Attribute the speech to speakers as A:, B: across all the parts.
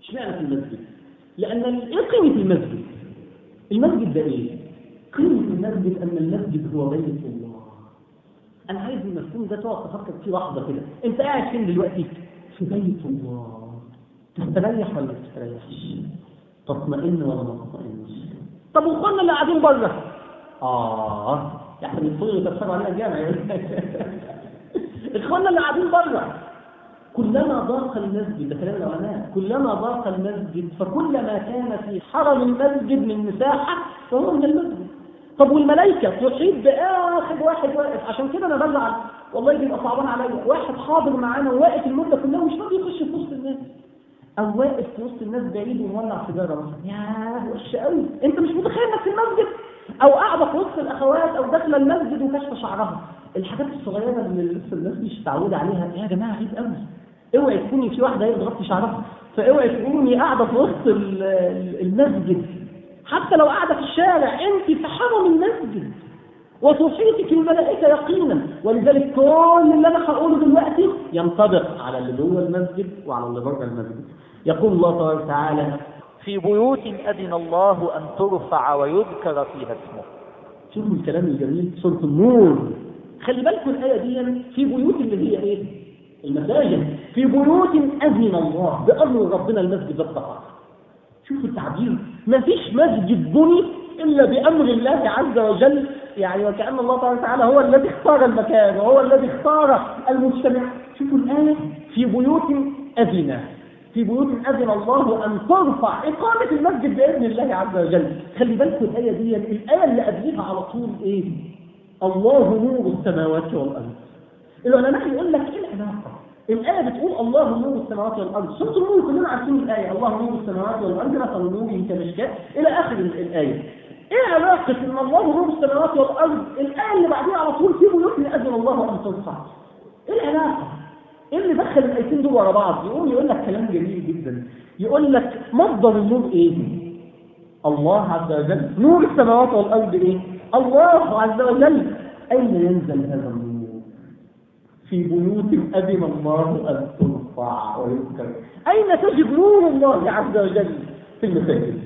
A: اشمعنى في المسجد لان ايه قيمه المسجد المسجد ده ايه قيمه المسجد ان المسجد هو بيت الله انا عايز المفهوم ده تقعد تفكر فيه لحظه كده انت قاعد فين دلوقتي في بيت الله تستريح ولا ما تستريحش تطمئن ولا ما تطمئنش طب واخوانا اللي قاعدين بره اه يعني بيدخلوا يكسروا علينا الجامع اخوانا اللي قاعدين بره كلما ضاق المسجد ده كلام العلماء كلما ضاق المسجد فكلما كان في حرم المسجد من مساحه فهو من المسجد طب والملائكه تحيط باخر واحد واقف عشان كده انا بزعل والله بيبقى صعبان عليا واحد حاضر معانا وواقف المده كلها ومش راضي يخش في وسط الناس او واقف في وسط الناس بعيد ومولع سيجاره مثلا ياه وحش قوي انت مش متخيل انك في المسجد او قاعده في وسط الاخوات او داخله المسجد وكاشفه شعرها الحاجات الصغيره اللي لسه الناس مش متعوده عليها يا جماعه عيب قوي اوعي تكوني في واحده هي بتغطي شعرها فاوعي تكوني قاعده في وسط ال- ال- المسجد حتى لو قاعده في الشارع انت في حرم المسجد وتحيطك الملائكه يقينا ولذلك كل اللي انا هقوله دلوقتي ينطبق على اللي جوه المسجد وعلى اللي بره المسجد يقول الله تبارك وتعالى
B: في بيوت أذن الله أن ترفع ويذكر فيها اسمه
A: شوفوا الكلام الجميل سورة النور خلي بالكم الآية دي في بيوت اللي هي إيه؟ المساجد في بيوت أذن الله بأمر ربنا المسجد ده اتقى شوفوا التعبير ما فيش مسجد بني إلا بأمر الله عز وجل يعني وكأن الله تبارك وتعالى هو الذي اختار المكان وهو الذي اختار المجتمع شوفوا الآية في بيوت أذن في بيوت أذن الله أن ترفع إقامة المسجد بإذن الله عز وجل خلي بالكم الآية دي الآية اللي قبليها على طول إيه الله نور السماوات والأرض العلماء يقول لك إيه العلاقة الآية بتقول الله نور السماوات والأرض سورة النور كلنا عارفين الآية الله نور السماوات والأرض مثل نوره كمشكاة إلى آخر الآية إيه علاقة إن الله نور السماوات والأرض الآية اللي بعديها على طول في بيوت أذن الله أن ترفع إيه العلاقة ايه اللي دخل الايتين دول ورا بعض يقوم يقول لك كلام جميل جدا يقول لك مصدر النور ايه الله عز وجل نور السماوات والارض ايه الله عز وجل اين ينزل هذا النور في بيوت اذن الله ان ترفع ويذكر اين تجد نور الله عز وجل في المساجد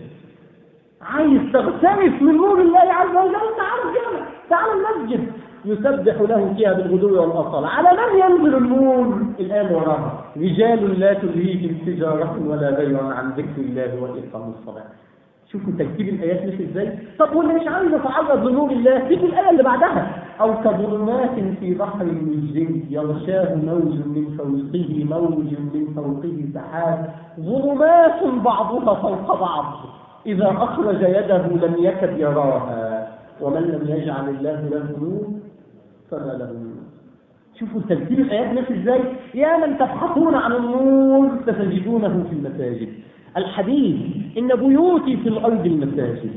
A: عايز تغترف من نور الله عز وجل تعال الجامع تعال المسجد يسبح له فيها بالغدو والأصال على من ينزل النور الآن وراها رجال لا تلهيهم تجارة ولا بيع عن ذكر الله وإقام الصلاة شوفوا ترتيب الآيات مش ازاي طب واللي مش عايز يتعرض لنور الله تيجي الآية اللي بعدها أو كظلمات في بحر مجرم يغشاه موج من فوقه موج من فوقه سحاب ظلمات بعضها فوق بعض إذا أخرج يده لم يكد يراها ومن لم يجعل الله له نور فما له نور شوفوا ترتيب الآيات ماشي ازاي يا من تبحثون عن النور ستجدونه في المساجد الحديث إن بيوتي في الأرض المساجد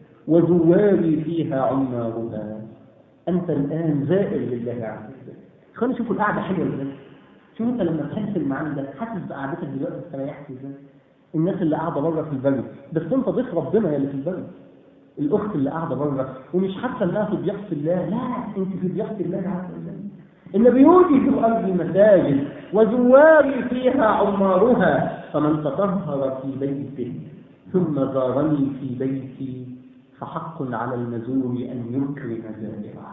A: وزواري فيها عمارها أنت الآن زائر لله عز وجل خلينا نشوفوا القعدة حلوة ازاي شوف انت لما تحس المعنى ده حاسس بقعدتك دلوقتي استريحت ازاي الناس اللي قاعده بره في البلد بس انت ضيف ربنا يا اللي في البلد الاخت اللي قاعده بره ومش حاسه انها في ضيافه الله لا انت في ضيافه الله عز وجل ان بيوتي في الارض المساجد وزواري فيها عمارها فمن تطهر في بيته ثم زارني في بيتي فحق على المزور ان يكرم زائره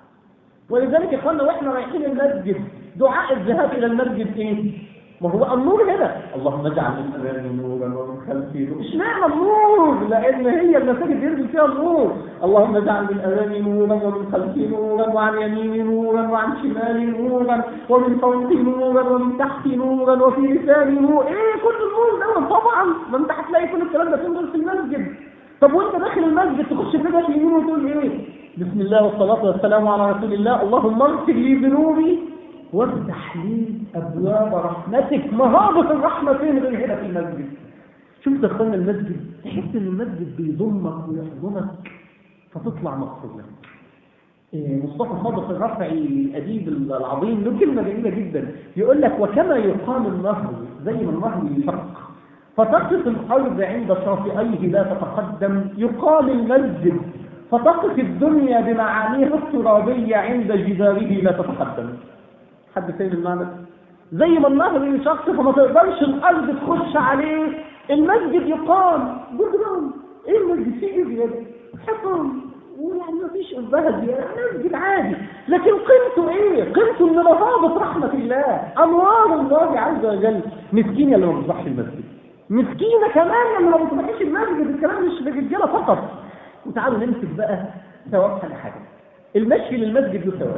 A: ولذلك يا اخوانا واحنا رايحين المسجد دعاء الذهاب الى المسجد ايه ما هو النور هنا اللهم اجعل من امامي نورا ومن خلفي نورا اشمعنى النور لان هي المساجد ينزل فيها النور اللهم اجعل من امامي نورا ومن خلفي نورا وعن يميني نورا وعن شمالي نورا ومن فوقي نورا ومن تحتي نورا وفي لساني نور ايه كل النور ده طبعا ما انت هتلاقي كل الكلام ده تنزل في المسجد طب وانت داخل المسجد تخش كده اليمين وتقول ايه بسم الله والصلاه والسلام على رسول الله اللهم اغفر لي ذنوبي وافتح لي ابواب رحمتك مهابط الرحمه فين غير هنا في المسجد شوف دخلنا المسجد تحس ان المسجد بيضمك ويحضنك فتطلع مغفور لك إيه، مصطفى صادق الرفعي الاديب العظيم له كلمه جميله جدا يقول لك وكما يقام النهر زي ما النهر يشق فتقف الارض عند شاطئيه لا تتقدم يقام المسجد فتقف الدنيا بمعانيها الترابيه عند جداره لا تتقدم حد فاهم المعنى ده؟ زي ما النهر ينشق فما تقدرش الارض تخش عليه المسجد يقام جدران ايه المسجد فيه ايه زياده حصان ويعني ما فيش قبها زياده مسجد عادي لكن قيمته ايه قيمته ان رهابه رحمه الله انوار الله عز وجل مسكين اللي ما بيصحش المسجد مسكينه كمان اللي ما بتصحيش المسجد الكلام مش للرجاله فقط وتعالوا نمسك بقى ثوابها لحاجه المشي للمسجد له ثواب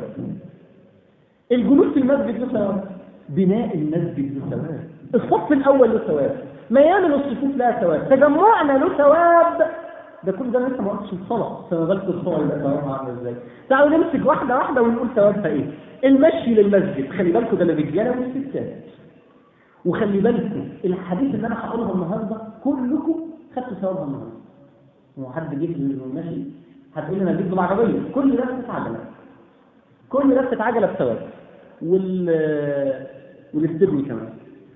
A: الجلوس في المسجد له ثواب بناء المسجد له ثواب الصف الاول له ثواب ميامن الصفوف لها ثواب تجمعنا له ثواب ده كل ده لسه ما قلتش الصلاه فما بالك الصلاه يبقى ثوابها عامل ازاي تعالوا نمسك واحده واحده ونقول ثوابها ايه المشي للمسجد خلي بالكم ده للرجاله والستات وخلي بالكم الحديث اللي انا هقوله النهارده كلكم خدتوا ثوابها النهارده هو حد جه ماشي هتقول لي انا جبت بالعربيه كل ده عجله كل لفه عجله بثواب وال والاستبني كمان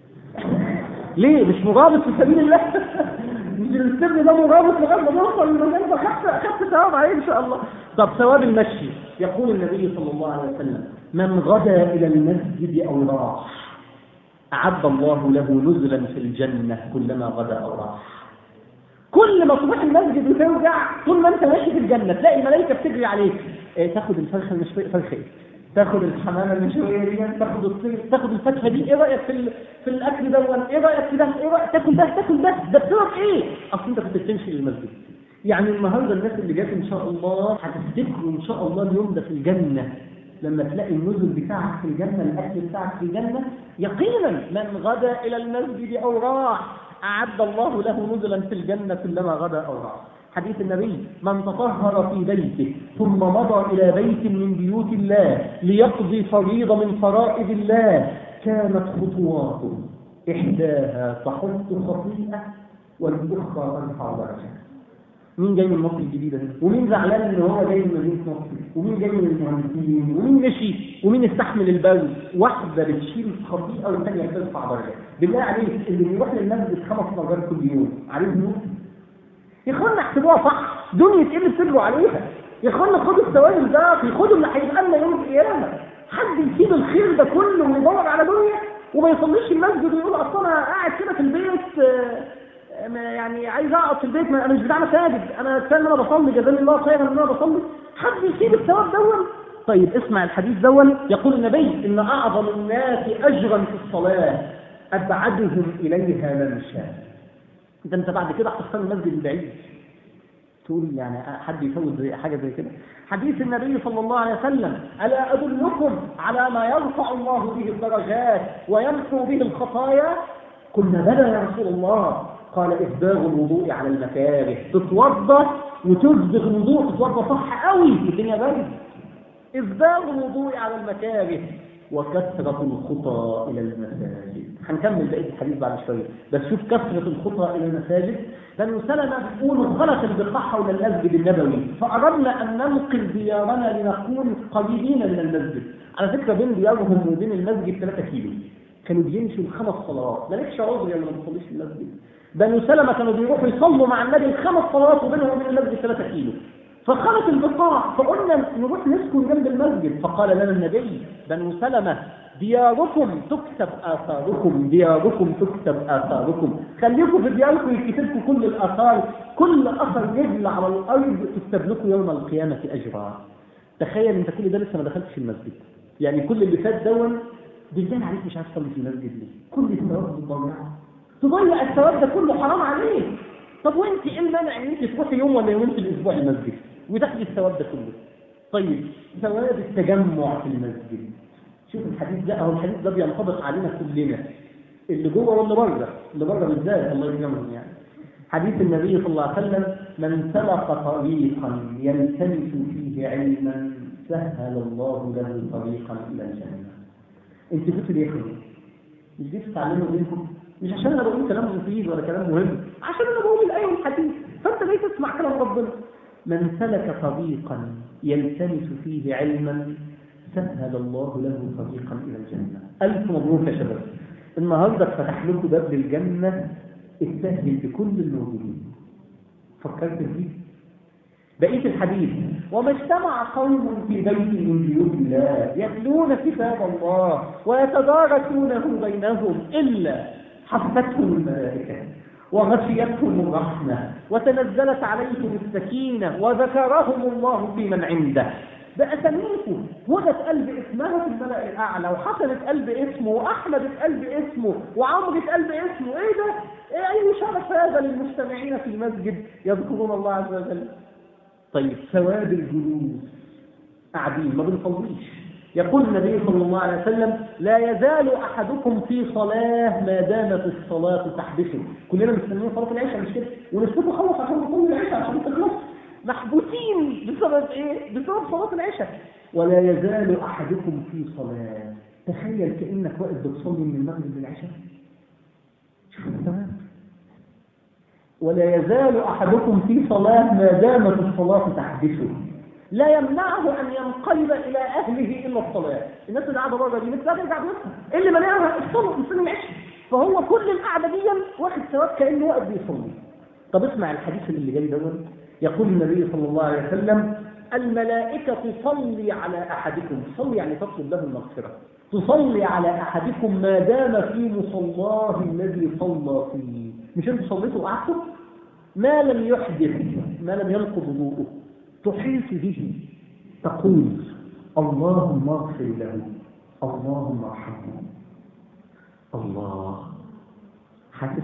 A: ليه مش مرابط في سبيل الله مش الاستبني ده مرابط لغايه ما نوصل للمكان ده خدت خدت ثواب عليه ان شاء الله طب ثواب المشي يقول النبي صلى الله عليه وسلم من غدا الى المسجد او راح اعد الله له نزلا في الجنه كلما غدا او راح كل ما تروح المسجد وترجع طول ما انت ماشي في الجنه تلاقي الملائكه بتجري عليك إيه تاخد الفرخه المشويه فرخه ايه تاخد الحمامه المشويه دي تاخد الطير تاخد الفاكهه دي ايه رايك في ال... في الاكل ده ايه رايك في ده ايه رايك تاكل ده تاكل ده ده بسبب ايه اصل انت كنت بتمشي للمسجد يعني النهارده الناس اللي جت ان شاء الله هتفتكروا ان شاء الله اليوم ده في الجنه لما تلاقي النزل بتاعك في الجنه الاكل بتاعك في الجنه يقينا من غدا الى المسجد او راح أعد الله له نزلا في الجنة كلما غدا أو راح حديث النبي من تطهر في بيته ثم مضى إلى بيت من بيوت الله ليقضي فريضة من فرائض الله كانت خطواته إحداها تحط خطيئة والأخرى ترفع درجة مين جاي من مصر الجديدة هنا ومين زعلان ان هو جاي من مدينة مصر ومين جاي من المهندسين ومين مشي ومين استحمل البرد واحدة بتشيل خطيئة والثانية بترفع درجة بالله عليك اللي بيروح للمسجد خمس مرات كل يوم عليه ذنوب يا اخوانا احسبوها صح دنيا ايه اللي بتجروا عليها يا اخوانا خدوا الثواب ده خدوا اللي هيبقى لنا يوم القيامة حد يسيب الخير ده كله ويدور على دنيا وما يصليش المسجد ويقول اصل انا قاعد كده في البيت آه يعني عايز اقعد في البيت انا مش بتاع مساجد انا كفايه ان انا بصلي جزاني الله خيرا ان انا بصلي حد يسيب الثواب دون طيب اسمع الحديث دون يقول النبي ان اعظم الناس اجرا في الصلاه ابعدهم اليها ممشى ده انت بعد كده هتختار المسجد البعيد تقول يعني حد يفوت زي حاجه زي كده حديث النبي صلى الله عليه وسلم الا ادلكم على ما يرفع الله به الدرجات ويمحو به الخطايا قلنا بلى يا رسول الله قال إسباغ الوضوء على المكاره تتوضى وتسبغ الوضوء تتوضى صح قوي في الدنيا برد إسباغ الوضوء على المكاره وكثرة الخطى إلى المساجد هنكمل بقية الحديث بعد شوية بس شوف كثرة الخطى إلى المساجد بنو سلمة بيقولوا خلت البقاع حول المسجد النبوي فأردنا أن ننقل ديارنا لنكون قريبين من المسجد على فكرة بين ديارهم وبين المسجد 3 كيلو كانوا بيمشوا الخمس صلوات مالكش عذر لما ما تصليش في المسجد بنو سلمة كانوا بيروحوا يصلوا مع النبي الخمس صلوات وبينهم وبين المسجد 3 كيلو فخلت البقاع فقلنا نروح نسكن جنب المسجد فقال لنا النبي بنو سلمة دياركم تكتب آثاركم دياركم تكتب آثاركم خليكم في دياركم يكتب لكم كل الآثار كل أثر رجل على الأرض تكتب لكم يوم القيامة أجرا تخيل أنت كل ده لسه ما دخلتش المسجد يعني كل اللي فات دون بالله عليك مش عارف تصلي في المسجد ليه كل الثواب بتضيعه تضيع الثواب ده كله حرام عليك طب وانت ايه المانع ان انت تروحي يوم ولا يومين في الاسبوع المسجد وتاخدي الثواب ده كله طيب ثواب التجمع في المسجد شوف الحديث ده اهو الحديث ده بينطبق علينا كلنا اللي جوه واللي بره اللي بره بالذات الله يكرمهم يعني حديث النبي صلى الله عليه وسلم من سلك طريقا يلتمس فيه علما سهل الله له طريقا الى الجنه انت كنت ليه مش دي تتعلموا منكم مش عشان انا بقول كلام مفيد ولا كلام مهم عشان انا بقول الايه والحديث فانت ليه تسمع كلام ربنا من سلك طريقا يلتمس فيه علما سهل الله له طريقا الى الجنه الف مبروك يا شباب النهارده فتح لكم باب للجنه استهدل بكل الموجودين فكرت فيه بقيه الحديث وما اجتمع قوم في بيت من بيوت الله يتلون كتاب الله ويتدارسونه بينهم الا حفتهم الملائكة وغشيتهم الرحمة وتنزلت عليهم السكينة وذكرهم الله في من عنده بأساميكم هدى قلب اسمها في الملأ الأعلى وحسن قلب اسمه وأحمد قلب اسمه وعمرو قلب اسمه إيه ده؟ إيه أي شرف هذا للمجتمعين في المسجد يذكرون الله عز وجل طيب ثواب الجلوس قاعدين ما بنصليش يقول النبي صلى الله عليه وسلم لا يزال احدكم في صلاه ما دامت الصلاه تحبسه كلنا مستنيين صلاه العشاء مش كده ونسيبه خلص عشان نصلي العشاء عشان تخلص محبوسين بسبب ايه بسبب صلاه العشاء ولا يزال احدكم في صلاه تخيل كانك واقف بتصلي من المغرب للعشاء شوف تمام ولا يزال احدكم في صلاه ما دامت الصلاه تحبسه لا يمنعه ان ينقلب الى اهله الا الصلاه الناس اللي قاعده بره دي مش ترجع بيوتها اللي منعها الصلاه مش العشاء فهو كل القعده دي واخد ثواب كانه واقف بيصلي طب اسمع الحديث اللي جاي دوت يقول النبي صلى الله عليه وسلم الملائكة تصلي على أحدكم تصلي يعني تطلب له المغفرة تصلي على أحدكم ما دام في مصلاه الذي صلى فيه مش انتوا صليتوا وقعدتوا ما لم يحدث ما لم ينقض وضوءه تحيط به تقول اللهم اغفر له اللهم ارحمه الله حدث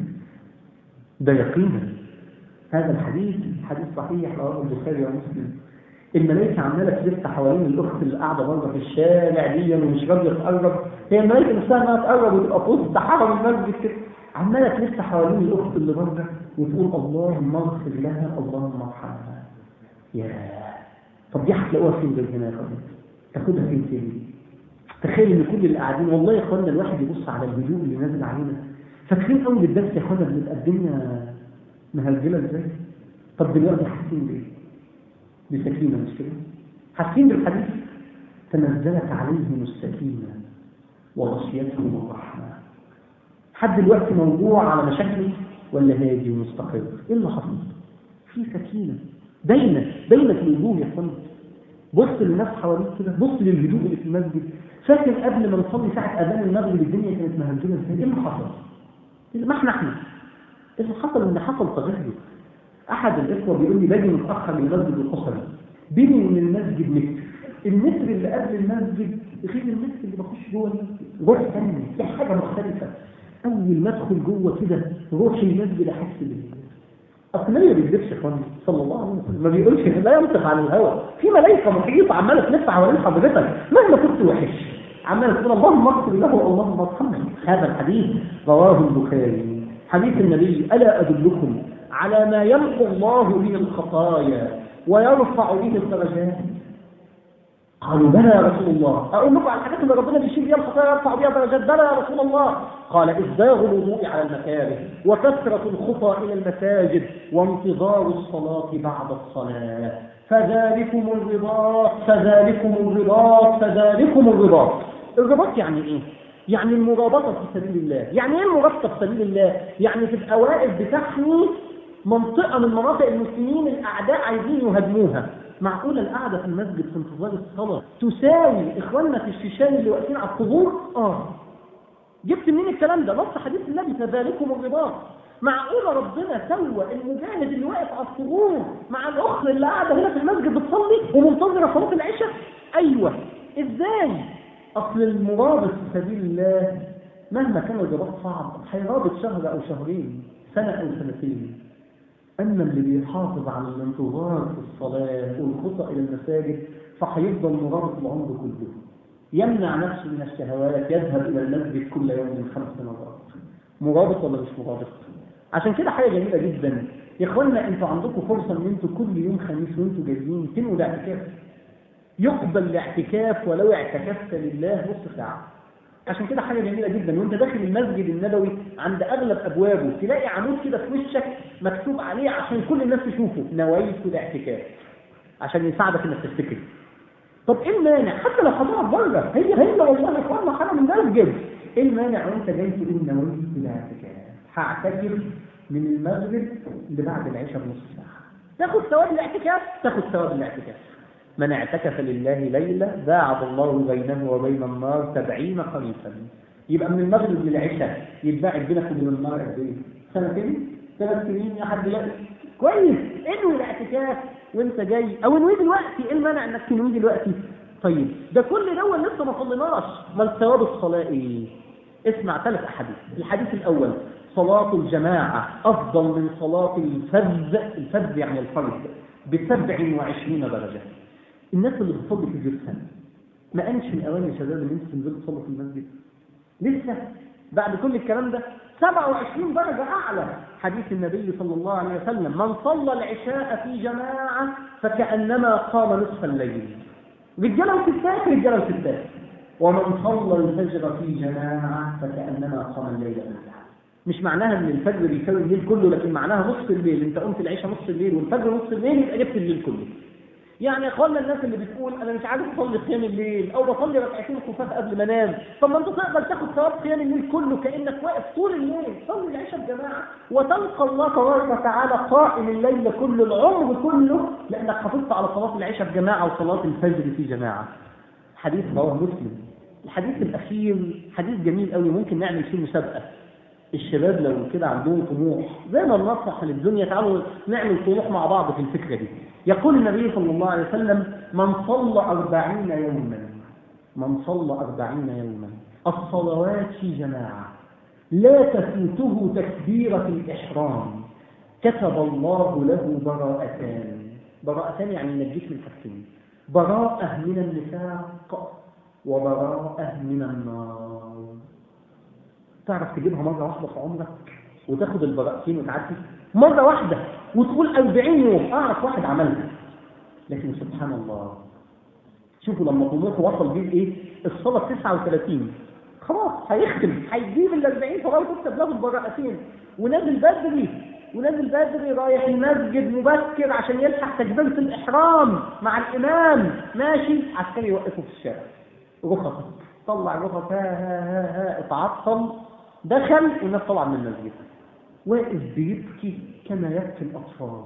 A: ده يقينا هذا الحديث حديث صحيح رواه البخاري ومسلم الملائكة عمالة تلف حوالين الأخت اللي قاعدة بره في الشارع دي ومش راضية تقرب هي الملائكة نفسها إنها تقرب وتبقى في وسط حرم المسجد كده عمالة تلف حوالين الأخت اللي بره وتقول اللهم اغفر لها اللهم ارحمها يا طب دي هتلاقوها فين غير هنا يا اخوان تاخدها فين تاني تخيل ان كل اللي قاعدين والله يا اخوانا الواحد يبص على الهدوء اللي نازل علينا فاكرين اول الدرس يا اخوانا بنبقى الدنيا مهلجله ازاي طب دلوقتي حاسين بايه بسكينه مش كده حاسين بالحديث تنزلت عليهم السكينه وغشيتهم الرحمه حد دلوقتي موجوع على مشاكله ولا هادي ومستقر ايه اللي حصل في سكينه باينه باينه في الوجوه يا اخوانا بص للناس حواليك كده بص للهدوء اللي في المسجد فاكر قبل ما نصلي ساعه اذان المغرب الدنيا كانت مهلكه ازاي ايه اللي حصل ما احنا احنا ايه اللي حصل ان حصل تغير احد الاخوه بيقول لي باجي متاخر للمسجد القصري بيني وبين المسجد متر المتر اللي قبل المسجد غير المتر اللي بخش جوه المسجد روح ثانيه في حاجه مختلفه اول ما ادخل جوه كده روحي المسجد احس بالله اصل النبي ما بيكذبش يا اخوان صلى الله عليه وسلم ما بيقولش لا ينطق عن الهوى في ملائكه محيطه عماله تلف حوالين حضرتك مهما كنت وحش عماله تقول اللهم اغفر له اللهم ارحمه هذا الحديث رواه البخاري حديث النبي الا ادلكم على ما يمحو الله به الخطايا ويرفع به الدرجات قالوا بلى يا رسول الله اقول لكم على الحاجات اللي ربنا بيشيل بيها الخطايا يرفع بيها درجات بلى يا رسول الله قال اسباغ الوضوء على المكاره وكثره الخطى الى المساجد وانتظار الصلاه بعد الصلاه فذلكم الرباط فذلكم الرباط فذلكم الرباط الرباط يعني ايه يعني المرابطه في سبيل الله يعني ايه المرابطه في سبيل الله يعني تبقى واقف بتحمي منطقه من مناطق المسلمين الاعداء عايزين يهاجموها معقولة القعدة في المسجد في انتظار الصلاة تساوي إخواننا في الشيشان اللي واقفين على القبور؟ آه جبت منين الكلام ده؟ نص حديث النبي فذلكم الرباط معقولة ربنا سوى المجاهد اللي واقف على القبور مع الأخت اللي قاعدة هنا في المسجد بتصلي ومنتظرة صلاة العشاء؟ أيوه إزاي؟ أصل المرابط في سبيل الله مهما كان الرباط صعب هيرابط شهر أو شهرين سنة أو سنتين أما اللي بيحافظ على الانتظار في الصلاة والخطى إلى المساجد فهيفضل مرابط العمر كله يمنع نفسه من الشهوات يذهب إلى المسجد كل يوم خمس مرات مرابط ولا مش مرابط عشان كده حاجة جميلة جدا يا اخوانا انتوا عندكم فرصة ان انتوا كل يوم خميس وانتوا جايين تنووا الاعتكاف يقبل الاعتكاف ولو اعتكفت لله نص ساعة عشان كده حاجة جميلة جدا وانت داخل المسجد النبوي عند اغلب ابوابه تلاقي عمود كده في وشك مكتوب عليه عشان كل الناس تشوفه نويت الاعتكاف عشان يساعدك انك تفتكر طب ايه المانع حتى لو حضرها بره هي هي والله يا اخوانا حاجه من المسجد ايه المانع وانت جاي تقول نويت الاعتكاف هعتكف من المغرب لبعد العشاء بنص ساعه تاخد ثواب الاعتكاف تاخد ثواب الاعتكاف من اعتكف لله ليلة باعد الله بينه وبين النار سبعين خريفا يبقى من المغرب للعشاء يتباعد بينك وبين النار قد ايه؟ سنتين ثلاث سنين يا حد دلوقتي كويس انوي الاعتكاف وانت جاي او انوي دلوقتي ايه المانع انك تنوي دلوقتي طيب ده كل ده لسه ما صليناش ما ثواب الصلاه ايه اسمع ثلاث احاديث الحديث الاول صلاة الجماعة أفضل من صلاة الفذ الفذ يعني الفرد بسبع وعشرين درجة الناس اللي بتصلي في بيوتها ما أنش الأوان يا شباب إن أنتوا تنزلوا تصلوا في المسجد لسه بعد كل الكلام ده 27 درجة أعلى حديث النبي صلى الله عليه وسلم من صلى العشاء في جماعة فكأنما قام نصف الليل رجالة وستات رجالة وستات ومن صلى الفجر في جماعة فكأنما قام الليل كله مش معناها ان الفجر بيساوي الليل كله لكن معناها نص الليل انت قمت العشاء نص الليل والفجر نص الليل يبقى جبت الليل كله يعني يا اخوانا الناس اللي بتقول انا مش عارف اصلي قيام الليل او بصلي ركعتين خفاف قبل ما انام طب ما انت تقدر تاخد ثواب قيام الليل كله كانك واقف طول الليل صلي العشاء بجماعه وتلقى الله تبارك وتعالى قائم الليل كله العمر كله لانك حافظت على صلاه العشاء بجماعه وصلاه الفجر في جماعه حديث رواه مسلم الحديث الاخير حديث جميل قوي ممكن نعمل فيه مسابقه الشباب لو كده عندهم طموح زي ما بنطرح للدنيا تعالوا نعمل طموح مع بعض في الفكرة دي يقول النبي صلى الله عليه وسلم من صلى أربعين يوما من صلى أربعين يوما الصلوات في جماعة لا تفوته تكبيرة الإحرام كتب الله له براءتان براءتان يعني ينجيك من حاجتين براءة من النفاق وبراءة من النار تعرف تجيبها مرة واحدة في عمرك وتاخد البراءتين وتعدي مرة واحدة وتقول 40 يوم أعرف واحد عملها لكن سبحان الله شوفوا لما طموحه وصل بيه ايه الصلاة 39 خلاص هيختم هيجيب ال 40 فراغ تكتب له البراءتين ونازل بدري ونازل بدري رايح المسجد مبكر عشان يلحق تكبيرة الإحرام مع الإمام ماشي عسكري يوقفه في الشارع رخص طلع رخص ها ها ها ها اتعطل دخل والناس طلع من المسجد واقف بيبكي كما يبكي الأطفال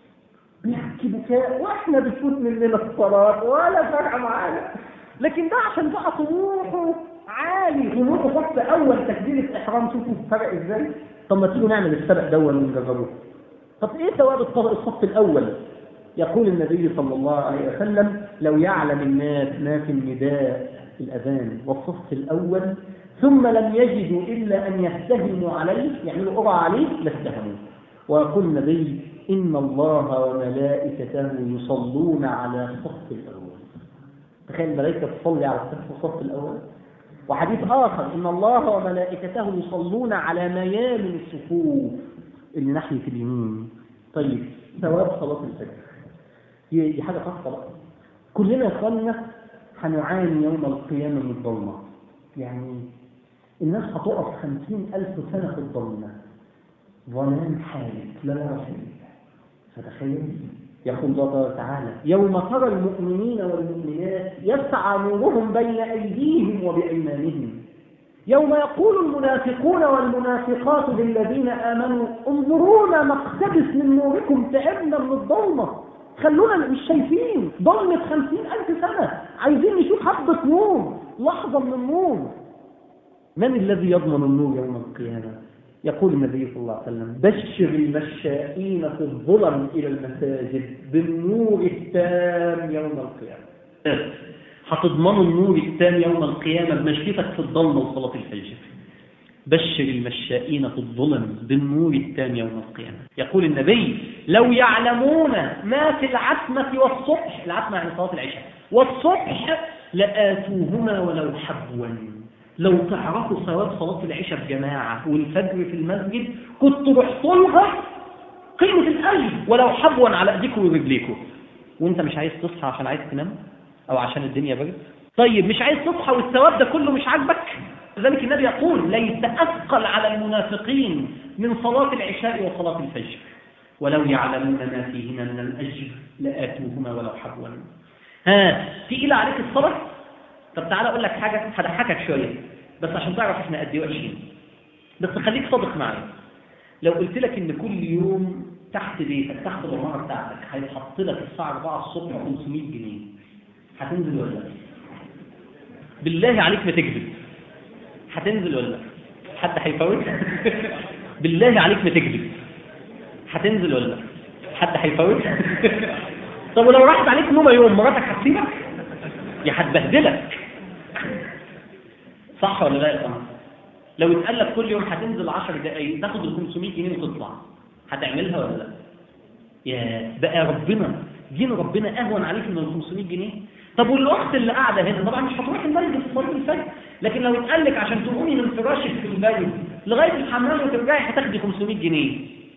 A: بيحكي بكاء واحنا بتفوت مننا الصلاة ولا فرق معانا لكن ده عشان بقى طموحه عالي طموحه خط أول تكبيرة إحرام شوفوا فرق إزاي طب ما تيجوا نعمل السبق دون ونجربوه طب إيه ثواب الصف الأول يقول النبي صلى الله عليه وسلم لو يعلم الناس ما في النداء الأذان والصف الأول ثم لم يجدوا إلا أن يستهموا عليه يعملوا قرعة عليه لاستهموا ويقول النبي إن الله وملائكته يصلون على الصف الأول تخيل الملائكة تصلي على الصف الأول وحديث آخر إن الله وملائكته يصلون على ميامن الصفوف اللي ناحية اليمين طيب ثواب صلاة الفجر هي دي حاجة خاصة بقى كلنا يا اخواننا هنعاني يوم القيامة من الظلمة يعني الناس هتقف خمسين ألف سنة في الظلمة ظلام حالك لا يرى شيء فتخيل يقول الله تعالى يوم ترى المؤمنين والمؤمنات يسعى نورهم بين أيديهم وبأيمانهم يوم يقول المنافقون والمنافقات للذين آمنوا انظرونا نقتبس من نوركم تعبنا من الظلمة خلونا مش شايفين ضلمة خمسين ألف سنة عايزين نشوف حبة نور لحظة من النور من الذي يضمن النور يوم القيامة يقول النبي صلى الله عليه وسلم بشر المشائين في الظلم إلى المساجد بالنور التام يوم القيامة هتضمنوا النور التام يوم القيامة بمشيتك في الظلمة وصلاة الفجر بشر المشائين في الظلم بالنور التام يوم القيامة يقول النبي لو يعلمون ما في العتمة والصبح العتمة يعني صلاة العشاء والصبح لآتوهما ولو حبوا لو تعرفوا ثواب صلاة العشاء بجماعة والفجر في المسجد كنت رحت لها قيمة الأجر ولو حبوا على أيديكم ورجليكم وانت مش عايز تصحى عشان عايز تنام أو عشان الدنيا برد طيب مش عايز تصحى والثواب ده كله مش عاجبك لذلك النبي يقول ليس أثقل على المنافقين من صلاة العشاء وصلاة الفجر ولو يعلمون ما فيهما من الأجر لآتوهما ولو حبوا ها تقيل عليك الصلاة طب تعالى أقول لك حاجة هضحكك شوية بس عشان تعرف احنا قد ايه وحشين بس خليك صادق معايا لو قلت لك ان كل يوم تحت بيتك تحت العمارة بتاعتك هيتحط لك الساعة 4 الصبح 500 جنيه هتنزل ولا لا؟ بالله عليك ما تكذب هتنزل ولا لا؟ حد هيفوت بالله عليك ما تكذب هتنزل ولا لا حد هيفوت طب ولو راحت عليك نومه يوم مراتك هتسيبك يا هتبهدلك صح ولا لا يا اخوان لو اتقال لك كل يوم هتنزل 10 دقايق تاخد ال 500 جنيه وتطلع هتعملها ولا لا يا بقى ربنا دين ربنا اهون عليك من ال 500 جنيه طب والاخت اللي قاعده هنا طبعا مش هتروح المسجد في صلاه الفجر لكن لو اتقال لك عشان تقومي من فراشك في البيت لغايه الحمام وترجعي هتاخدي 500 جنيه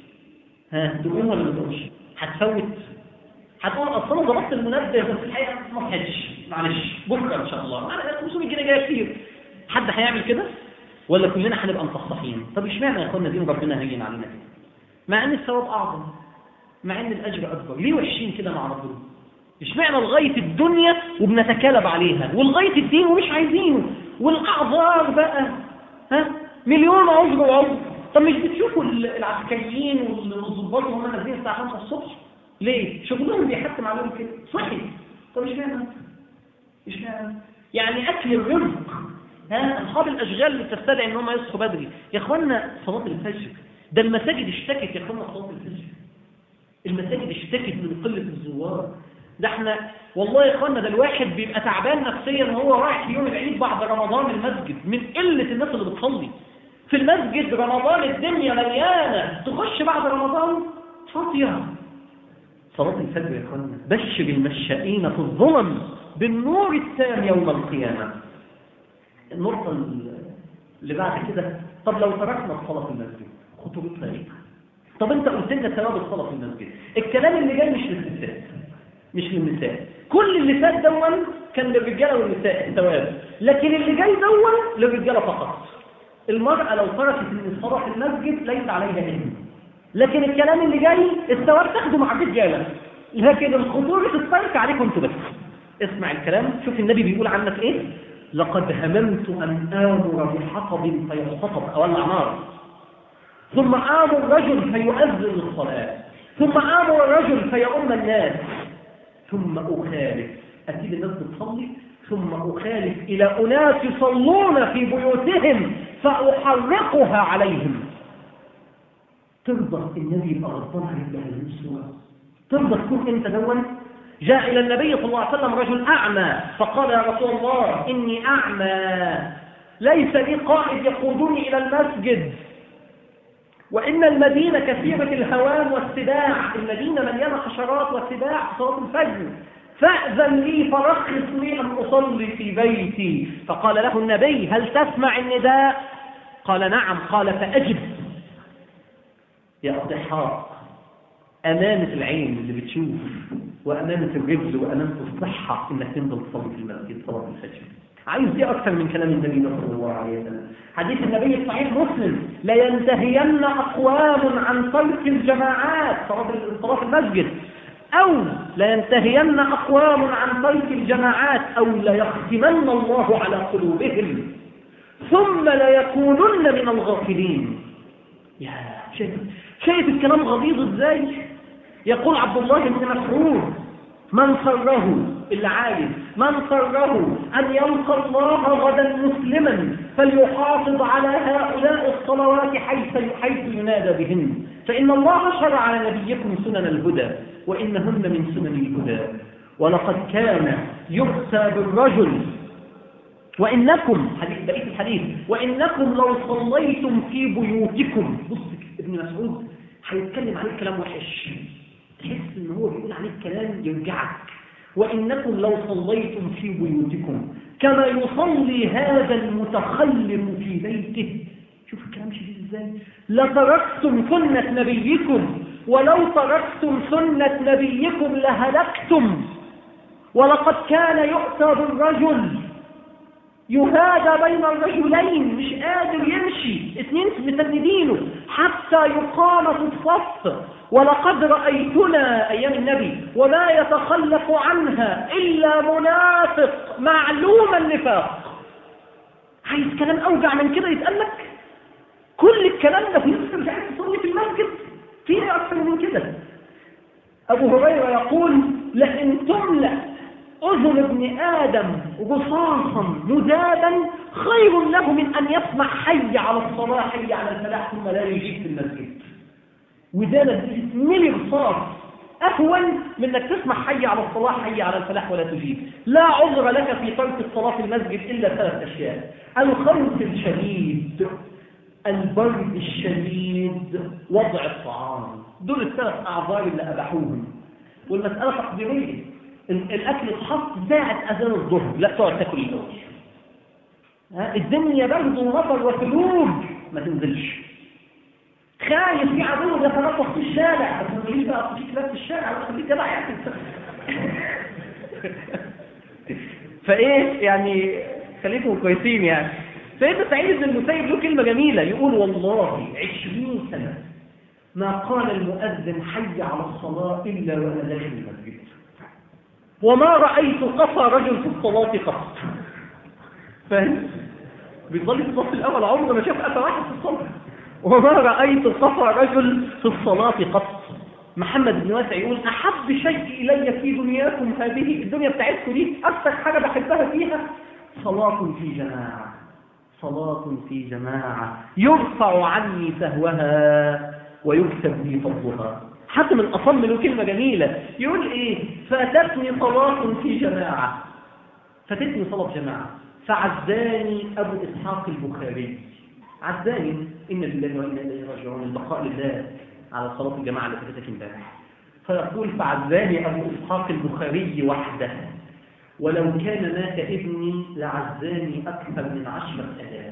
A: ها تقوم ولا ما تقومش هتفوت هتقول اصل انا ظبطت المنبه بس الحقيقه ما صحتش معلش بكره ان شاء الله انا 500 جنيه جايه كتير حد هيعمل كده ولا كلنا هنبقى مصحصحين طب اشمعنى يا اخوانا دين ربنا هين علينا كده مع ان الثواب اعظم مع ان الاجر اكبر ليه وحشين كده مع ربنا اشمعنى لغايه الدنيا وبنتكالب عليها ولغايه الدين ومش عايزينه والاعذار بقى ها مليون عذر وعذر طب مش بتشوفوا العسكريين والظباط وهم نازلين الساعه 5 الصبح ليه شغلهم بيحتم عليهم كده صحي طب اشمعنى اشمعنى يعني اكل الرزق ها اصحاب الاشغال اللي تستدعي ان هم يصحوا بدري يا اخوانا صلاه الفجر ده المساجد اشتكت يا اخوانا صلاه الفجر المساجد اشتكت من قله الزوار ده احنا والله يا اخوانا ده الواحد بيبقى تعبان نفسيا وهو رايح في يوم العيد بعد رمضان المسجد من قله الناس اللي بتصلي في المسجد رمضان الدنيا مليانه تخش بعد رمضان فاضيه صلاة الفجر يا اخوانا بشر المشائين في الظلم بالنور التام يوم القيامة النقطة اللي بعد كده طب لو تركنا الصلاة في المسجد خطورتها ايه؟ طب انت قلت لنا ثواب الصلاة في المسجد الكلام اللي جاي مش للنساء مش للنساء كل اللي فات دون كان للرجاله والنساء الثواب لكن اللي جاي دون للرجاله فقط المرأة لو تركت ان الصلاة في المسجد ليس عليها علم لكن الكلام اللي جاي الثواب تاخده مع الرجاله لكن الخطورة الترك عليكم انتوا بس اسمع الكلام شوف النبي بيقول عنك ايه لقد هممت ان امر بحطب فيحتطب اولع نار ثم امر رجل فيؤذن الصلاه ثم امر رجل فيؤم الناس ثم اخالف اسيب الناس بتصلي ثم اخالف الى اناس يصلون في بيوتهم فاحرقها عليهم ترضى النبي يبقى غضبان عليك بهذه الصوره ترضى تكون انت دون جاء إلى النبي صلى الله عليه وسلم رجل أعمى فقال يا رسول الله إني أعمى ليس لي قائد يقودني إلى المسجد وإن المدينة كثيرة الهوام والسباع المدينة مليانة حشرات وسباع صلاة الفجر فأذن لي فرخص لي أن أصلي في بيتي فقال له النبي هل تسمع النداء قال نعم قال فأجب يا أضحاء أمانة العين اللي بتشوف وأمانة الرجل وأمانة الصحة إنك تنزل تصلي في المسجد صلاة الفجر عايز دي أكثر من كلام النبي صلى الله عليه وسلم حديث النبي في صحيح مسلم لينتهين أقوام عن ترك الجماعات صلاة المسجد أو لينتهين أقوام عن ترك الجماعات أو ليختمن الله على قلوبهم ثم ليكونن من الغافلين يا شايف شايف الكلام غليظ ازاي يقول عبد الله بن مسعود من سره اللي عايز من سره أن يلقى الله غدا مسلما فليحافظ على هؤلاء الصلوات حيث حيث ينادى بهن فإن الله شرع على نبيكم سنن الهدى وإنهن من سنن الهدى ولقد كان يؤتى بالرجل وإنكم حديث بقية الحديث وإنكم لو صليتم في بيوتكم بص ابن مسعود هيتكلم عليك كلام وحش تحس ان هو بيقول عليك كلام يوجعك وانكم لو صليتم في بيوتكم كما يصلي هذا المتخلف في بيته شوف الكلام شديد ازاي لتركتم سنة نبيكم ولو تركتم سنة نبيكم لهلكتم ولقد كان يؤتى بالرجل يهادى بين الرجلين مش قادر يمشي اثنين مسندينه حتى يقام في الصف ولقد رأيتنا أيام النبي وما يتخلف عنها إلا منافق معلوم النفاق عايز كلام أوجع من كده يتقال لك كل الكلام ده في نفسك مش عايز تصلي في المسجد في ايه أكثر من كده أبو هريرة يقول لئن تملأ أذن ابن آدم رصاصا مذابا خير له من أن يسمع حي على الصلاة حي على الفلاح ثم لا يجيب في المسجد وذلك ملي رصاص أهون من أنك تسمع حي على الصلاة حي على الفلاح ولا تجيب لا عذر لك في ترك الصلاة في المسجد إلا ثلاث أشياء الخوف الشديد البرد الشديد وضع الطعام دول الثلاث أعذار اللي أباحوهم والمسألة تقديرية ال- الأكل اتحط ساعة أذان الظهر لا تقعد تاكل الأول ها، الدنيا برد ومطر وثلوج ما تنزلش خايف في عدو يتنطط في الشارع بس ما تقوليش بقى في كلاب في الشارع وتخليك جدع يعني فايه يعني خليكم كويسين يعني سيدنا سعيد بن المسيب له كلمه جميله يقول والله عشرين سنه ما قال المؤذن حي على الصلاه الا وانا داخل المسجد وما رايت قصى رجل في الصلاه قط فاهم بيصلي في الصف الاول عمره ما شاف قفا واحد في الصلاه وما رايت قصى رجل في الصلاه قط محمد بن واسع يقول احب شيء الي في دنياكم هذه الدنيا بتاعتكم دي اكثر حاجه بحبها فيها صلاه في جماعه صلاه في جماعه يرفع عني سهوها ويكتب لي فضلها حتى من اصم له كلمه جميله يقول ايه فاتتني صلاه في جماعه فاتتني صلاه في جماعه فعزاني ابو اسحاق البخاري عزاني ان لله وانا اليه راجعون البقاء لله على صلاه الجماعه اللي فاتتك امبارح فيقول فعزاني ابو اسحاق البخاري وحده ولو كان مات ابني لعزاني اكثر من عشره الاف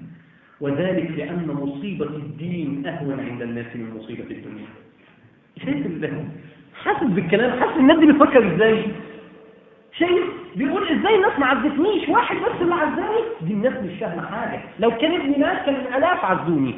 A: وذلك لان مصيبه الدين اهون عند الناس من مصيبه الدنيا شايف ال- حاسس بالكلام حاسس الناس دي بتفكر ازاي شايف بيقول ازاي الناس ما عزتنيش واحد بس اللي عزاني دي الناس مش فاهمه حاجه لو كان ابني مات كان الالاف عزوني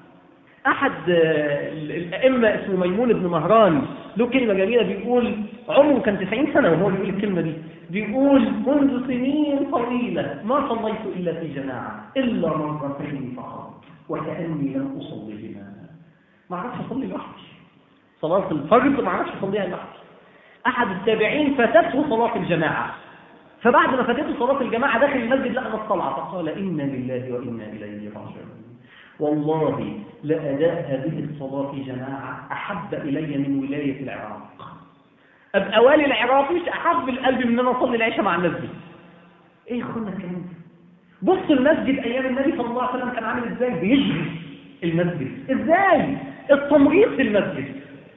A: احد آه، ال- الائمه اسمه ميمون بن مهران له كلمه جميله بيقول عمره كان 90 سنه وهو بيقول الكلمه دي بيقول منذ سنين طويله ما صليت الا في جماعه الا مرتين فقط وكاني لم اصليهما ما اعرفش اصلي لوحدي صلاه الفرض ما اعرفش اصليها لوحدي احد التابعين فاتته صلاه الجماعه فبعد ما فاتته صلاه الجماعه داخل المسجد لقى الصلاه فقال انا لله وانا اليه راجعون والله لأداء هذه الصلاة في جماعة أحب إلي من ولاية العراق أبقى والي العراق مش أحب القلب من أن أصلي العشاء مع الناس دي إيه يا أخوانا الكلام ده بص المسجد أيام النبي صلى الله عليه وسلم كان عامل إزاي بيجري المسجد إزاي التمريض في المسجد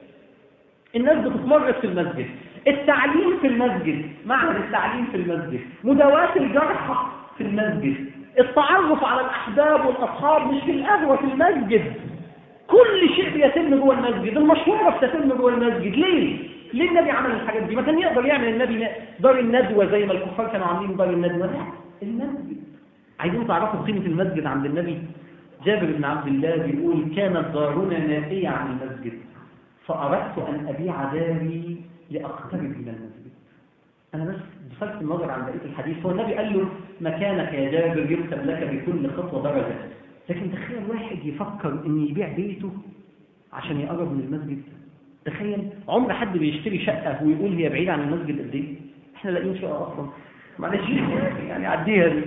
A: الناس بتتمرد في المسجد التعليم في المسجد معهد التعليم في المسجد مداواة الجرحى في المسجد التعرف على الأحباب والأصحاب مش في القهوة في المسجد كل شيء بيتم جوه المسجد المشهورة بتتم جوه المسجد ليه؟ ليه النبي عمل الحاجات دي؟ ما كان يقدر يعمل النبي دار الندوة زي ما الكفار كانوا عاملين دار الندوة لا المسجد عايزين تعرفوا قيمة المسجد عند النبي جابر بن عبد الله بيقول كانت دارنا نائية عن المسجد فأردت أن أبيع داري لأقترب من المسجد أنا بس بصرف النظر عن بقية الحديث هو النبي قال له مكانك يا جابر يكتب لك بكل خطوة درجة لكن تخيل واحد يفكر إن يبيع بيته عشان يقرب من المسجد تخيل عمر حد بيشتري شقة ويقول هي بعيدة عن المسجد قد إيه؟ إحنا لاقيين شقة أصلا معلش يعني عديها دي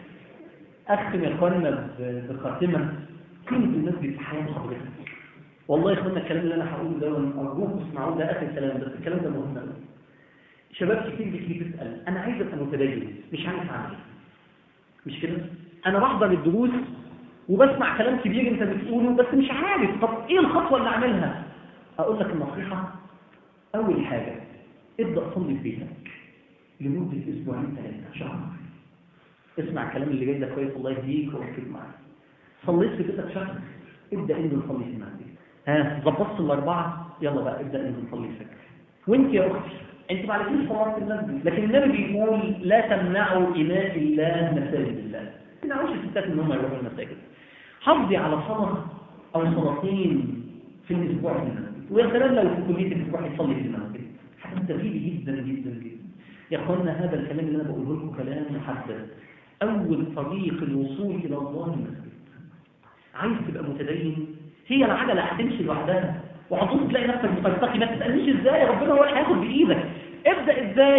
A: أختم يا إخوانا ب- بخاتمة قيمة المسجد في حياة حضرتك والله يا إخوانا الكلام اللي أنا هقوله ده أرجوكم تسمعوه ده آخر كلام بس الكلام ده مهم قوي شباب كتير بتيجي تسأل أنا عايز أبقى متدين مش عارف أعمل إيه مش كده؟ أنا بحضر الدروس وبسمع كلام كبير أنت بتقوله بس مش عارف طب إيه الخطوة اللي أعملها؟ أقول لك النصيحة أول حاجة ابدأ صلي في بيتك لمدة أسبوعين ثلاثة شهر اسمع الكلام اللي جاي ده كويس الله يهديك وركز معايا صليت في بيتك شهر ابدأ انزل صلي في المسجد ها ظبطت الأربعة يلا بقى ابدأ انزل صلي الفجر وانت يا أختي انت ما عليكيش صلاة في المسجد لكن النبي بيقول لا تمنعوا إناء الله مساجد الله ما تمنعوش الستات ان هم يروحوا المساجد حافظي على صلاة أو صلاتين في الأسبوع في المسجد ويا سلام لو في كلية الأسبوع يصلي في المسجد هتستفيدي جدا جدا جدا يا اخوانا هذا الكلام اللي انا بقوله لكم كلام محدد اول طريق الوصول الى الله المسجد عايز تبقى متدين هي العجله هتمشي لوحدها وهتبص تلاقي نفسك مترتقي ما تسالنيش ازاي ربنا هو اللي هياخد بايدك ابدا ازاي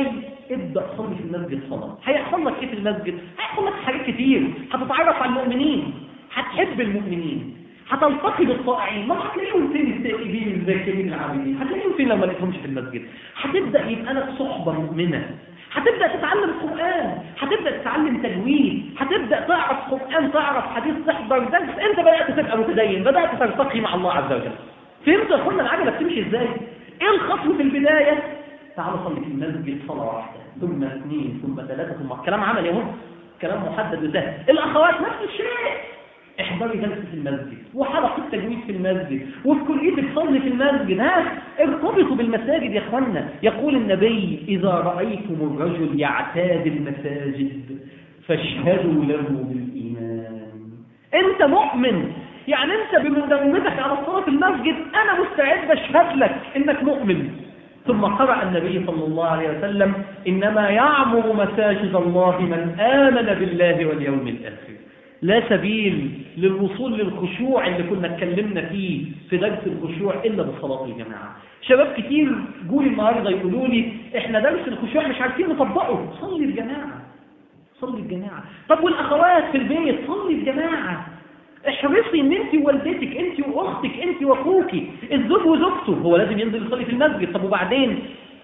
A: ابدأ صلي في المسجد صلاة هيحصل لك ايه في المسجد هيحصل لك حاجات كتير هتتعرف على المؤمنين هتحب المؤمنين هتلتقي بالطائعين ما هتلاقيهم فين التائبين الذاكرين العابدين هتلاقيهم فين لما لقيتهمش في المسجد هتبدا يبقى لك صحبه مؤمنه هتبدا تتعلم القران هتبدا تتعلم تجويد هتبدا تعرف قران تعرف حديث تحضر درس انت بدات تبقى متدين بدات ترتقي مع الله عز وجل فهمت يا اخوانا العجله بتمشي ازاي ايه الخطوه في البدايه تعالوا صلي في المسجد صلاه واحده ثم اثنين ثم ثلاثه ثم كلام عملي اهو كلام محدد وسهل الاخوات نفس الشيء احضري جلسة في المسجد وحلقة تجويد في المسجد وفي كليتك صلي في المسجد ها ارتبطوا بالمساجد يا اخوانا يقول النبي إذا رأيتم الرجل يعتاد المساجد فاشهدوا له بالإيمان أنت مؤمن يعني أنت بمداومتك على الصلاة في المسجد أنا مستعد أشهد لك إنك مؤمن ثم قرأ النبي صلى الله عليه وسلم إنما يعمر مساجد الله من آمن بالله واليوم الآخر لا سبيل للوصول للخشوع اللي كنا اتكلمنا فيه في درس الخشوع إلا بصلاة الجماعة شباب كتير جولي النهاردة يقولوا لي احنا درس الخشوع مش عارفين نطبقه صلي الجماعة صلي الجماعة طب والأخوات في البيت صلي الجماعة احرصي ان انت ووالدتك انت واختك انت واخوك الزوج وزوجته هو لازم ينزل يصلي في المسجد طب وبعدين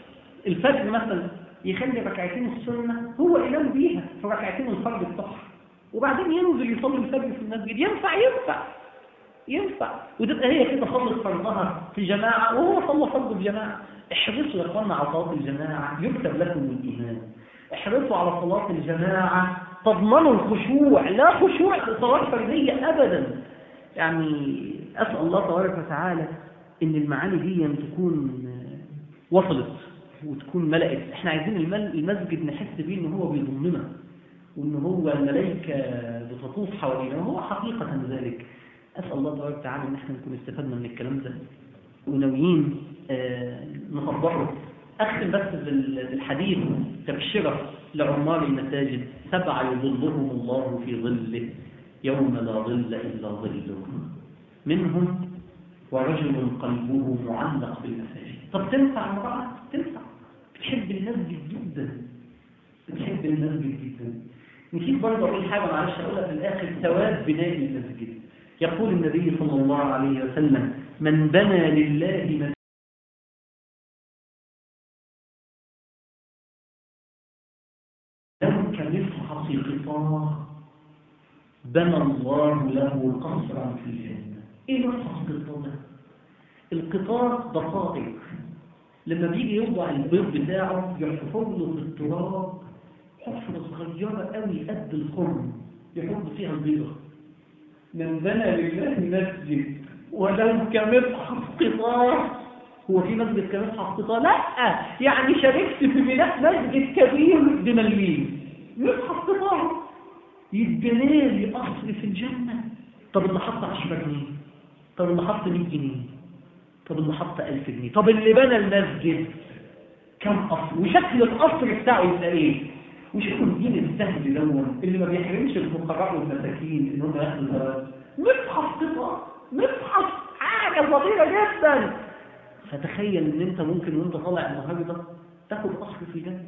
A: الفجر مثلا يخلي ركعتين السنة هو إمام بيها في ركعتين الفرض بتوعها وبعدين ينزل يصلي الفجر في المسجد ينفع ينفع ينفع وتبقى هي كده صلت فرضها في جماعة وهو صلى فرضه في جماعة احرصوا يا اخوانا على صلاة الجماعة يكتب لكم الإيمان احرصوا على صلاة الجماعة تضمنوا الخشوع لا خشوع في صلاة فردية أبدا يعني أسأل الله تبارك وتعالى إن المعاني دي تكون وصلت وتكون ملأت احنا عايزين المسجد نحس بيه ان هو بيضمنا وان هو الملائكة بتطوف حوالينا وهو حقيقة ذلك أسأل الله تبارك وتعالى ان احنا نكون استفدنا من الكلام ده وناويين آه نطبقه أختم بس بالحديث تبشرة لعمال المساجد سبعة يظلهم الله في ظله يوم لا ظل إلا ظله منهم ورجل قلبه معلق بالمساجد طب تنفع امرأة؟ تنفع بتحب المسجد جدا بتحب المسجد جدا نسيت برضه أقول حاجة معلش أقولها في الآخر ثواب بناء المسجد يقول النبي صلى الله عليه وسلم من بنى لله مسجد لو كمصحف قطار بنى الله له قصرا في الجنة ايه مصحف القطار ده القطار دقائق لما بيجي يوضع البيض بتاعه يحفر له في التراب حفرة صغيرة قوي قد الخرم يحط فيها البيضة من بنى لله مسجد ولو كمصحف قطار هو في مسجد كمصحف قطار لا يعني شاركت في بناء مسجد كبير بمليين مصحف قطار يتبنى لي قصر في الجنة طب اللي حط 10 جنيه طب اللي حط 100 جنيه طب اللي حط 1000 جنيه طب اللي بنى المسجد كم قصر وشكل القصر بتاعه يبقى ايه وشوفوا الدين السهل دون اللي ما بيحرمش الفقراء والمساكين ان هم ياخدوا الزواج مصحف قطع مصحف حاجه خطيره جدا فتخيل ان انت ممكن وانت طالع النهارده تاخد قصر في الجنه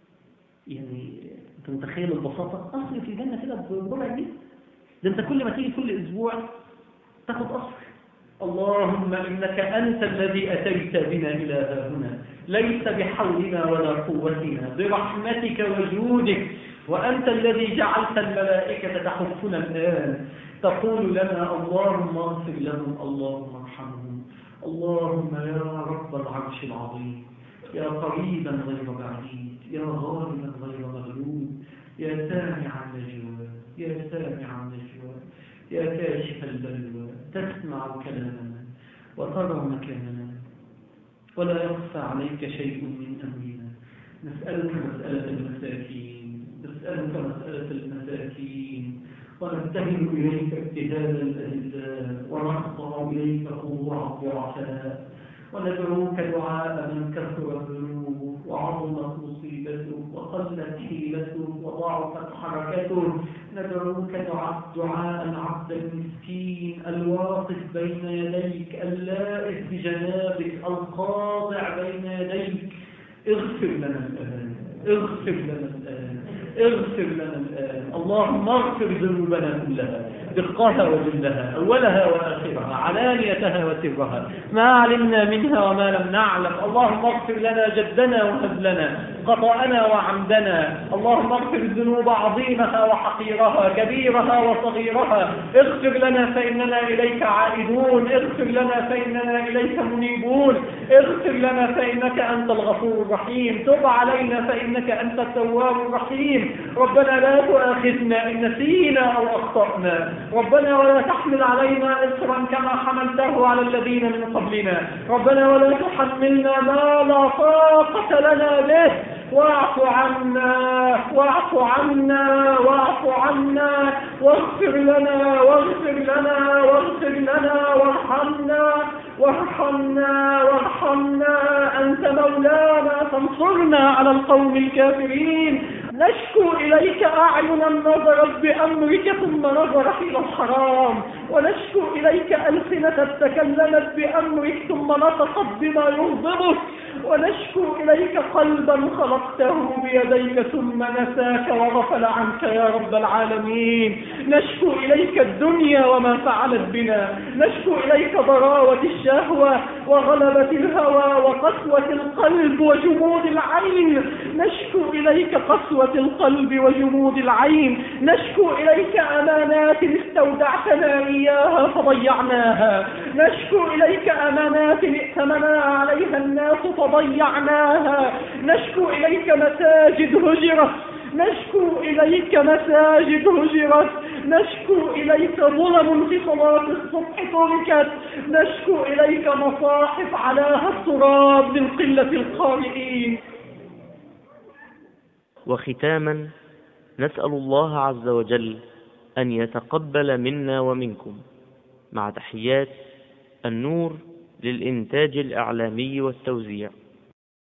A: يعني انت متخيل البساطه قصر في الجنه كده بربع جنيه ده انت كل ما تيجي كل اسبوع تاخد قصر اللهم إنك أنت الذي أتيت بنا إلى هنا ليس بحولنا ولا قوتنا برحمتك وجودك وأنت الذي جعلت الملائكة تحفنا الآن تقول لنا اللهم اغفر لهم اللهم ارحمهم اللهم يا رب العرش العظيم يا قريبا غير بعيد يا غالبا غير مغلوب يا سامع النجوى يا سامع النجوى يا كاشف البلوى تسمع كلامنا وترى مكاننا ولا يخفى عليك شيء من أمرنا نسألك مسألة المساكين نسألك مسألة المساكين ونبتهل إليك ابتهال الأهداء ونخضع إليك خضوع الضعفاء وندعوك دعاء من كثر الذنوب وعظمت مصيبته وقلت حيلته وضعفت حركته ندعوك دعاء دعاء العبد المسكين الواقف بين يديك اللائف بجنابك الخاضع بين يديك اغفر لنا الآن اغفر لنا الآن اغفر لنا الآن اللهم اغفر ذنوبنا كلها دقها وجلها أولها وآخرها علانيتها وسرها ما علمنا منها وما لم نعلم اللهم اغفر لنا جدنا وهب لنا خطأنا وعمدنا اللهم اغفر الذنوب عظيمها وحقيرها كبيرها وصغيرها اغفر لنا فإننا إليك عائدون اغفر لنا فإننا إليك منيبون اغفر لنا فإنك أنت الغفور الرحيم تب علينا فإنك أنت التواب الرحيم ربنا لا تؤاخذنا إن نسينا أو أخطأنا ربنا ولا تحمل علينا إصرا كما حملته على الذين من قبلنا ربنا ولا تحملنا ما لا طاقة لنا به واعف عنا واعف عنا واعف عنا واغفر لنا واغفر لنا واغفر لنا وارحمنا وارحمنا وارحمنا أنت مولانا فانصرنا على القوم الكافرين نشكو إليك أعينا نظرت بأمرك ثم نظرت إلى الحرام ونشكو إليك ألسنة تكلمت بأمرك ثم نطقت بما يغضبك ونشكو إليك قلبا خلقته بيديك ثم نساك وغفل عنك يا رب العالمين نشكو إليك الدنيا وما فعلت بنا نشكو إليك ضراوة الشهوة وغلبة الهوى وقسوة القلب وجمود العين نشكو إليك قسوة القلب وجمود العين نشكو إليك أمانات استودعتنا إياها فضيعناها نشكو إليك أمانات ائتمنا عليها الناس فضيعناها نشكو إليك مساجد هجرت نشكو إليك مساجد هجرت نشكو إليك ظلم في صلاة الصبح تركت نشكو إليك مصاحف علاها التراب من قلة القارئين
C: وختاما نسأل الله عز وجل أن يتقبل منا ومنكم مع تحيات النور للإنتاج الإعلامي والتوزيع